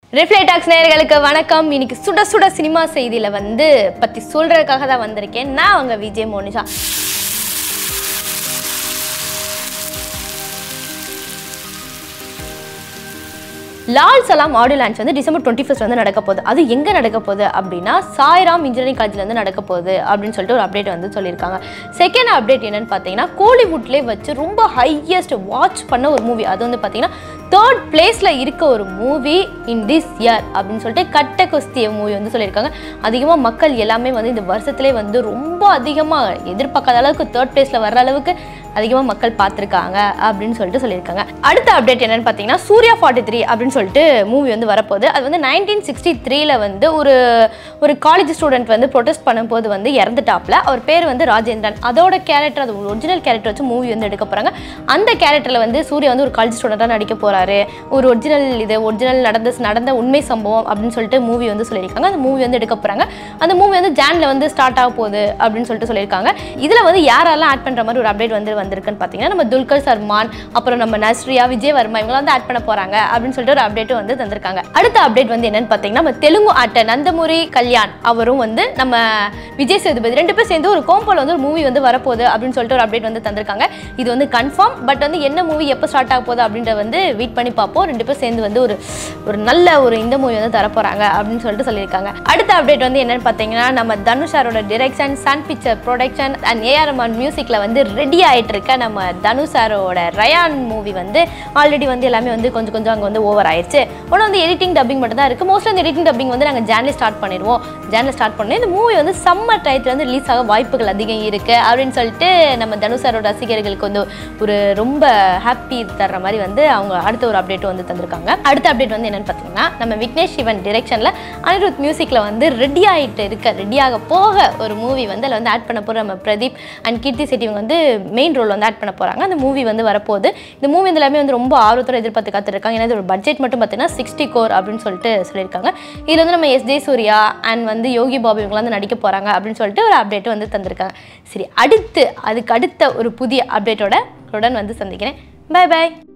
ரிஃப்ளேடாக்ஸ் நேயர்களுக்கு வணக்கம் இன்னைக்கு சுட சுட சினிமா செய்தியில வந்து பத்தி சொல்றதுக்காக தான் வந்திருக்கேன் நான் உங்க விஜய் மோனிஷா லால் சலாம் ஆடியோ லான்ச் வந்து டிசம்பர் டுவெண்ட்டி ஃபஸ்ட் வந்து நடக்க போகுது அது எங்கே நடக்க போகுது அப்படின்னா சாய்ராம் இன்ஜினியரிங் காலேஜில் வந்து நடக்க போகுது அப்படின்னு சொல்லிட்டு ஒரு அப்டேட் வந்து சொல்லியிருக்காங்க செகண்ட் அப்டேட் என்னன்னு பார்த்தீங்கன்னா கோலிவுட்லேயே வச்சு ரொம்ப ஹையஸ்ட் வாட்ச் பண்ண ஒரு மூவி அது வந்து பார்த்தீங்கன்னா தேர்ட் பிளேஸில் இருக்க ஒரு மூவி இன் திஸ் இயர் அப்படின்னு சொல்லிட்டு கட்ட குஸ்திய மூவி வந்து சொல்லியிருக்காங்க அதிகமாக மக்கள் எல்லாமே வந்து இந்த வருஷத்துலேயே வந்து ரொம்ப அதிகமாக எதிர்பார்க்காத அளவுக்கு தேர்ட் பிளேஸில் வர்ற அளவுக்கு அதிகமாக மக்கள் பார்த்துருக்காங்க அப்படின்னு சொல்லிட்டு சொல்லியிருக்காங்க அடுத்த அப்டேட் என்னன்னு பார்த்தீங்கன்னா சூர்யா ஃபார்ட்டி த்ரீ அப்படின்னு சொல்லிட்டு மூவி வந்து வரப்போகுது அது வந்து நைன்டீன் சிக்ஸ்டி த்ரீல வந்து ஒரு ஒரு காலேஜ் ஸ்டூடெண்ட் வந்து ப்ரொடெஸ்ட் பண்ணும்போது வந்து இறந்துட்டாப்ல அவர் பேர் வந்து ராஜேந்திரன் அதோட கேரக்டர் அது ஒரிஜினல் கேரக்டர் வச்சு மூவி வந்து எடுக்க போகிறாங்க அந்த கேரக்டரில் வந்து சூர்யா வந்து ஒரு காலேஜ் ஸ்டூடெண்ட்டாக நடிக்க போகிறாரு ஒரு ஒரிஜினல் இது ஒரிஜினல் நடந்த நடந்த உண்மை சம்பவம் அப்படின்னு சொல்லிட்டு மூவி வந்து சொல்லியிருக்காங்க அந்த மூவி வந்து எடுக்க போகிறாங்க அந்த மூவி வந்து ஜானில் வந்து ஸ்டார்ட் ஆக போகுது அப்படின்னு சொல்லிட்டு சொல்லியிருக்காங்க இதில் வந்து யாரெல்லாம் ஆட் பண்ணுற மாதிரி ஒரு அப்டேட் வந்து வந்திருக்குன்னு பார்த்தீங்கன்னா நம்ம துல்கர் சல்மான் அப்புறம் நம்ம நஸ்ரியா விஜய் வர்மா இவங்க வந்து ஆட் பண்ண போகிறாங்க அப்படின்னு சொல்லிட்டு ஒரு அப்டேட் வந்து தந்திருக்காங்க அடுத்த அப்டேட் வந்து என்னன்னு பார்த்தீங்கன்னா நம்ம தெலுங்கு ஆக்டர் நந்தமுரி கல்யாண் அவரும் வந்து நம்ம விஜய் சேதுபதி ரெண்டு பேர் சேர்ந்து ஒரு கோம்போல வந்து ஒரு மூவி வந்து வரப்போகுது அப்படின்னு சொல்லிட்டு ஒரு அப்டேட் வந்து தந்திருக்காங்க இது வந்து கன்ஃபார்ம் பட் வந்து என்ன மூவி எப்போ ஸ்டார்ட் ஆக போகுது அப்படின்றத வந்து வெயிட் பண்ணி பார்ப்போம் ரெண்டு பேர் சேர்ந்து வந்து ஒரு ஒரு நல்ல ஒரு இந்த மூவி வந்து தரப்போகிறாங்க அப்படின்னு சொல்லிட்டு சொல்லியிருக்காங்க அடுத்த அப்டேட் வந்து என்னன்னு பார்த்தீங்கன்னா நம்ம தனுஷாரோட direction Sun picture production and AR Rahman மியூசிக்கில் வந்து ரெடி ஆகிட்டு இருக்க நம்ம தனுஷாரோட ரயான் மூவி வந்து ஆல்ரெடி வந்து எல்லாமே வந்து கொஞ்சம் கொஞ்சம் அங்கே வந்து ஓவர் ஆயிடுச்சு ஒன்று வந்து எடிட்டிங் டப்பிங் மட்டும் தான் இருக்குது மோஸ்ட்லி அந்த எடிட்டிங் டப்பிங் வந்து நாங்கள் ஜான்ல ஸ்டார்ட் பண்ணிடுவோம் ஜான்ல ஸ்டார்ட் பண்ணி இந்த மூவி வந்து சம்மர் டயத்தில் வந்து ரிலீஸ் ஆக வாய்ப்புகள் அதிகம் இருக்குது அப்படின்னு சொல்லிட்டு நம்ம தனுஷாரோட ரசிகர்களுக்கு வந்து ஒரு ரொம்ப ஹாப்பி தர்ற மாதிரி வந்து அவங்க அடுத்த ஒரு அப்டேட் வந்து தந்திருக்காங்க அடுத்த அப்டேட் வந்து என்னன்னு பார்த்தீங்கன்னா நம்ம விக்னேஷ் சிவன் டிரெக்ஷனில் அனிருத் மியூசிக்கில் வந்து ரெடி ஆகிட்டு இருக்க ரெடியாக போக ஒரு மூவி வந்து அதில் வந்து ஆட் பண்ண போகிற நம்ம பிரதீப் அண்ட் கீர்த்தி செட்டி இவங்க வந்து மெயின் ரோல் வந்து ஆட் பண்ண போகிறாங்க அந்த மூவி வந்து வரப்போகுது இந்த மூவி வந்து எல்லாமே வந்து ரொம்ப ஆர்வத்தோட எதிர்பார்த்து காத்திருக்காங்க ஏன்னா இதோட பட்ஜெட் மட்டும் பார்த்தீங்கன்னா சிக்ஸ்டி கோர் அப்படின்னு சொல்லிட்டு சொல்லியிருக்காங்க இதில் வந்து நம்ம எஸ் ஜே சூர்யா அண்ட் வந்து யோகி பாபு இவங்களாம் வந்து நடிக்க போகிறாங்க அப்படின்னு சொல்லிட்டு ஒரு அப்டேட் வந்து தந்திருக்காங்க சரி அடுத்து அதுக்கு அடுத்த ஒரு புதிய அப்டேட்டோட உடன் வந்து சந்திக்கிறேன் பை பை